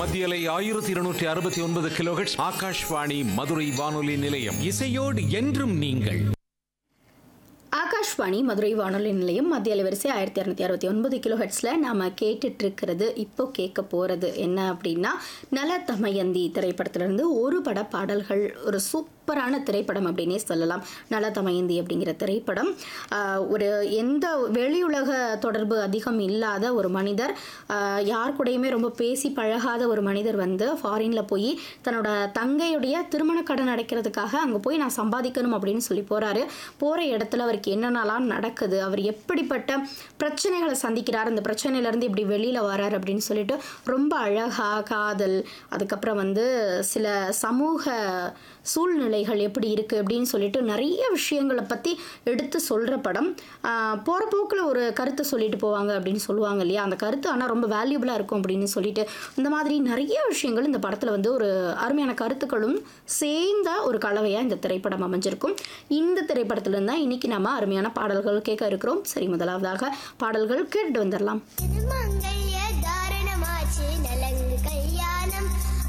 மத்தியலை ஆயிரத்தி இருநூற்றி அறுபத்தி ஒன்பது கிலோஹெட்ஸ் ஆகாஷ்வாணி மதுரை வானொலி நிலையம் இசையோடு என்றும் நீங்கள் ஆகாஷ்வாணி மதுரை வானொலி நிலையம் மத்திய அலைவரிசை ஆயிரத்தி இரநூத்தி அறுபத்தி ஒன்பது கிலோ ஹெட்ஸில் நாம் கேட்டுட்டு இருக்கிறது இப்போ கேட்க போகிறது என்ன அப்படின்னா நல தமயந்தி திரைப்படத்திலிருந்து ஒரு பட பாடல்கள் ஒரு சூப்பரான திரைப்படம் அப்படின்னே சொல்லலாம் நல தமயந்தி அப்படிங்கிற திரைப்படம் ஆஹ், ஒரு எந்த வெளியுலக தொடர்பு அதிகம் இல்லாத ஒரு மனிதர் ஆஹ், யார் கூடயுமே ரொம்ப பேசி பழகாத ஒரு மனிதர் வந்து ஃபாரினில் போய் தன்னோட தங்கையுடைய திருமண கடன் அடைக்கிறதுக்காக அங்கே போய் நான் சம்பாதிக்கணும் அப்படின்னு சொல்லி போகிறாரு போகிற இடத்துல அவருக்கு என்னென்னலாம் நடக்குது அவர் எப்படிப்பட்ட பிரச்சனைகளை சந்திக்கிறார் அந்த பிரச்சனையிலேருந்து இப்படி வெளியில் வரார் அப்படின்னு சொல்லிட்டு ரொம்ப அழகாக காதல் அதுக்கப்புறம் வந்து சில சமூக சூழ்நிலைகள் எப்படி இருக்குது அப்படின்னு சொல்லிட்டு நிறைய விஷயங்களை பற்றி எடுத்து சொல்கிற படம் போகிற போக்கில் ஒரு கருத்தை சொல்லிட்டு போவாங்க அப்படின்னு சொல்லுவாங்க இல்லையா அந்த கருத்து ஆனால் ரொம்ப வேல்யூபிளாக இருக்கும் அப்படின்னு சொல்லிட்டு இந்த மாதிரி நிறைய விஷயங்கள் இந்த படத்தில் வந்து ஒரு அருமையான கருத்துக்களும் சேர்ந்த ஒரு கலவையாக இந்த திரைப்படம் அமைஞ்சிருக்கும் இந்த திரைப்படத்திலிருந்து தான் இன்னைக்கு நம்ம அருமையான பாடல்கள் கேட்க இருக்கிறோம் சரி முதலாவதாக பாடல்கள் கேட்டுட்டு வந்துடலாம் திருமங்கல்ய தாரணமாச்சு நலங்கு கல்யாணம்